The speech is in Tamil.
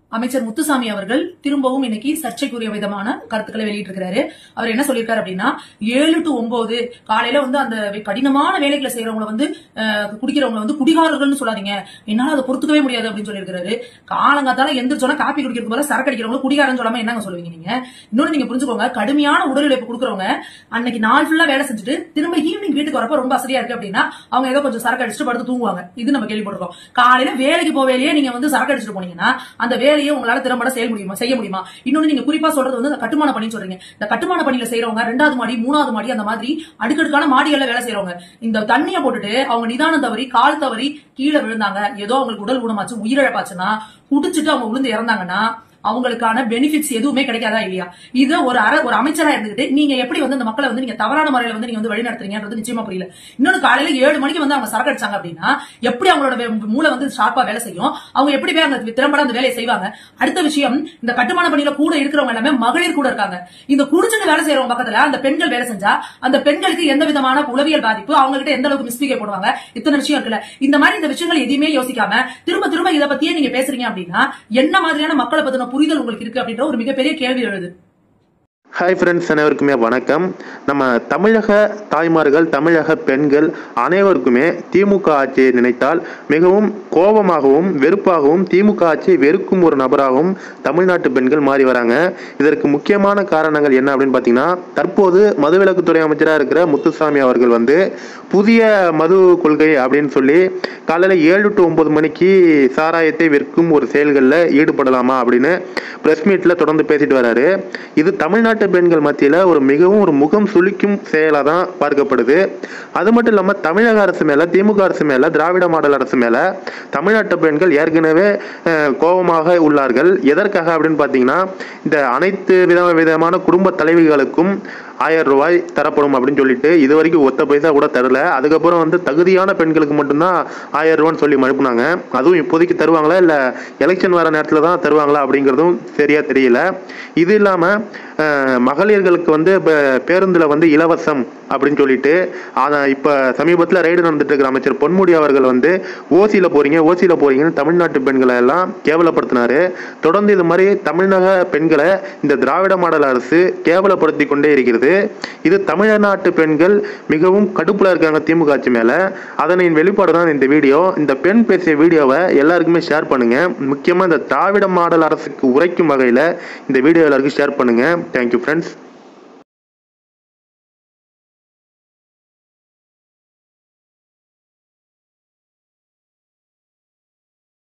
அமைச்சர் முத்துசாமி அவர்கள் திரும்பவும் இன்னைக்கு சர்ச்சைக்குரிய விதமான கருத்துக்களை வெளியிட்டிருக்கிறாரு அவர் என்ன சொல்லியிருக்காரு அப்படின்னா ஏழு டு ஒன்பது காலையில வந்து அந்த கடினமான வேலைகளை செய்யறவங்க வந்து அஹ், குடிக்கிறவங்க வந்து குடிகாரர்கள்னு சொல்லாதீங்க என்னால அதை பொறுத்துக்கவே முடியாது அப்படின்னு சொல்லியிருக்காரு காலங்காத்தால எந்திரிச்சோன்னா காப்பி குடிக்கிறது போல சரக்கு அடிக்கிறவங்க குடிகாரன்னு சொல்லாம என்னங்க சொல்லுவீங்க நீங்க இன்னொன்னு நீங்க புரிஞ்சுக்கோங்க கடுமையான உடல் உழைப்பு கொடுக்குறவங்க அன்னைக்கு நாள் ஃபுல்லா வேலை செஞ்சுட்டு திரும்ப ஈவினிங் வீட்டுக்கு வரப்ப ரொம்ப அசதியா இருக்கு அப்படின்னா அவங்க ஏதோ கொஞ்சம் சரக்கு அடிச்சுட்டு படுத்து தூங்குவாங்க இது நம்ம கேள்விப்பட்டிருக்கோம் காலையில வேலைக்கு போவேலையே நீங்க வந்து சரக்கு அடிச்சுட்டு போனீங்கன்னா அந்த வேலையை உங்களால திறம்பட செய்ய முடியுமா செய்ய முடியுமா இன்னொன்னு நீங்க குறிப்பா சொல்றது வந்து இந்த கட்டுமான பணி சொல்றீங்க இந்த கட்டுமான பணியில செய்யறவங்க ரெண்டாவது மாடி மூணாவது மாடி அந்த மாதிரி அடுக்கடுக்கான மாடிகள்ல வேலை செய்யறவங்க இந்த தண்ணியை போட்டுட்டு அவங்க நிதானம் தவறி கால் தவறி கீழே விழுந்தாங்க ஏதோ அவங்களுக்கு உடல் ஊனமாச்சு உயிரிழப்பாச்சுன்னா குடிச்சிட்டு அவங்க விழுந்து இறந்தாங்கன்னா அவங்களுக்கான பெனிஃபிட்ஸ் எதுவுமே கிடைக்காதா இல்லையா இது ஒரு அர ஒரு அமைச்சரா இருந்துகிட்டு நீங்க எப்படி வந்து இந்த மக்களை வந்து நீங்க தவறான முறையில வந்து நீங்க வந்து வழிநடத்துறீங்கன்றது நிச்சயமா புரியல இன்னொன்னு காலையில ஏழு மணிக்கு வந்து அவங்க சரக்கு அடிச்சாங்க அப்படின்னா எப்படி அவங்களோட வே- மூளை வந்து ஷார்ப்பா வேலை செய்யும் அவங்க எப்படி போய் அந்த திறம்பட அந்த வேலையை செய்வாங்க அடுத்த விஷயம் இந்த கட்டுமான பணியில கூட இருக்கிறவங்க எல்லாமே மகளிர் கூட இருக்காங்க இந்த குடிச்சிட்டு வேலை செய்யறவங்க பக்கத்துல அந்த பெண்கள் வேலை செஞ்சா அந்த பெண்களுக்கு எந்த விதமான உளவியல் பாதிப்பு அவங்க கிட்ட எந்த அளவுக்கு மிஸ்பிகே போடுவாங்க இத்தனை விஷயம் இருக்குல்ல இந்த மாதிரி இந்த விஷயங்கள் எதையுமே யோசிக்காம திரும்ப திரும்ப இதை பத்தியே நீங்க பேசுறீங்க அப்படின்னா என்ன மாதிரியான மக்களை பத்தின புரிதல் உங்களுக்கு இருக்கு அப்படின்ற ஒரு மிகப்பெரிய கேள்வி எழுது ஹாய் ஃப்ரெண்ட்ஸ் அனைவருக்குமே வணக்கம் நம்ம தமிழக தாய்மார்கள் தமிழக பெண்கள் அனைவருக்குமே திமுக ஆட்சியை நினைத்தால் மிகவும் கோபமாகவும் வெறுப்பாகவும் திமுக ஆட்சியை வெறுக்கும் ஒரு நபராகவும் தமிழ்நாட்டு பெண்கள் மாறி வராங்க இதற்கு முக்கியமான காரணங்கள் என்ன அப்படின்னு பார்த்தீங்கன்னா தற்போது மதுவிலக்குத்துறை அமைச்சராக இருக்கிற முத்துசாமி அவர்கள் வந்து புதிய மது கொள்கை அப்படின்னு சொல்லி காலையில் ஏழு டு ஒன்பது மணிக்கு சாராயத்தை விற்கும் ஒரு செயல்களில் ஈடுபடலாமா அப்படின்னு பிரஸ் மீட்டில் தொடர்ந்து பேசிட்டு வராரு இது தமிழ்நாட்டு பெண்கள் மத்தியில் ஒரு மிகவும் ஒரு முகம் சுளிக்கும் செயலாக தான் பார்க்கப்படுது அது மட்டும் இல்லாமல் தமிழக அரசு மேலே திமுக அரசு மேலே திராவிட மாடல் அரசு மேலே தமிழ்நாட்டு பெண்கள் ஏற்கனவே அஹ், கோபமாக உள்ளார்கள் எதற்காக அப்படின்னு பார்த்தீங்கன்னா இந்த அனைத்து வித விதமான குடும்ப தலைவிகளுக்கும் ஆயிரம் ரூபாய் தரப்படும் அப்படின்னு சொல்லிட்டு இது வரைக்கும் ஒத்த பைசா கூட தரல அதுக்கப்புறம் வந்து தகுதியான பெண்களுக்கு மட்டும்தான் ஆயிரம் ரூபான்னு சொல்லி மறுப்புனாங்க அதுவும் இப்போதைக்கு தருவாங்களா இல்லை எலெக்ஷன் வர நேரத்தில் தான் தருவாங்களா அப்படிங்கிறதும் சரியா தெரியல இது இல்லாமல் மகளிர்களுக்கு வந்து இப்போ பேருந்தில் வந்து இலவசம் அப்படின்னு சொல்லிட்டு ஆனால் இப்போ சமீபத்தில் ரைடு நடந்துட்டு இருக்கிற அமைச்சர் பொன்முடி அவர்கள் வந்து ஓசியில் போறீங்க ஓசியில் போறீங்கன்னு தமிழ்நாட்டு பெண்களை எல்லாம் கேவலப்படுத்தினாரு தொடர்ந்து இது மாதிரி தமிழக பெண்களை இந்த திராவிட மாடல் அரசு கேவலப்படுத்தி கொண்டே இருக்கிறது இது தமிழ்நாட்டு பெண்கள் மிகவும் கடுப்புல இருக்காங்க திமுக ஆட்சி மேல அதனின் வெளிப்பாடு தான் இந்த வீடியோ இந்த பெண் பேசிய வீடியோவை எல்லாருக்குமே ஷேர் பண்ணுங்க முக்கியமா இந்த திராவிட மாடல் அரசுக்கு உரைக்கும் வகையில இந்த வீடியோ எல்லாருக்கும் ஷேர் பண்ணுங்க தேங்க்யூ ஃப்ரெண்ட்ஸ்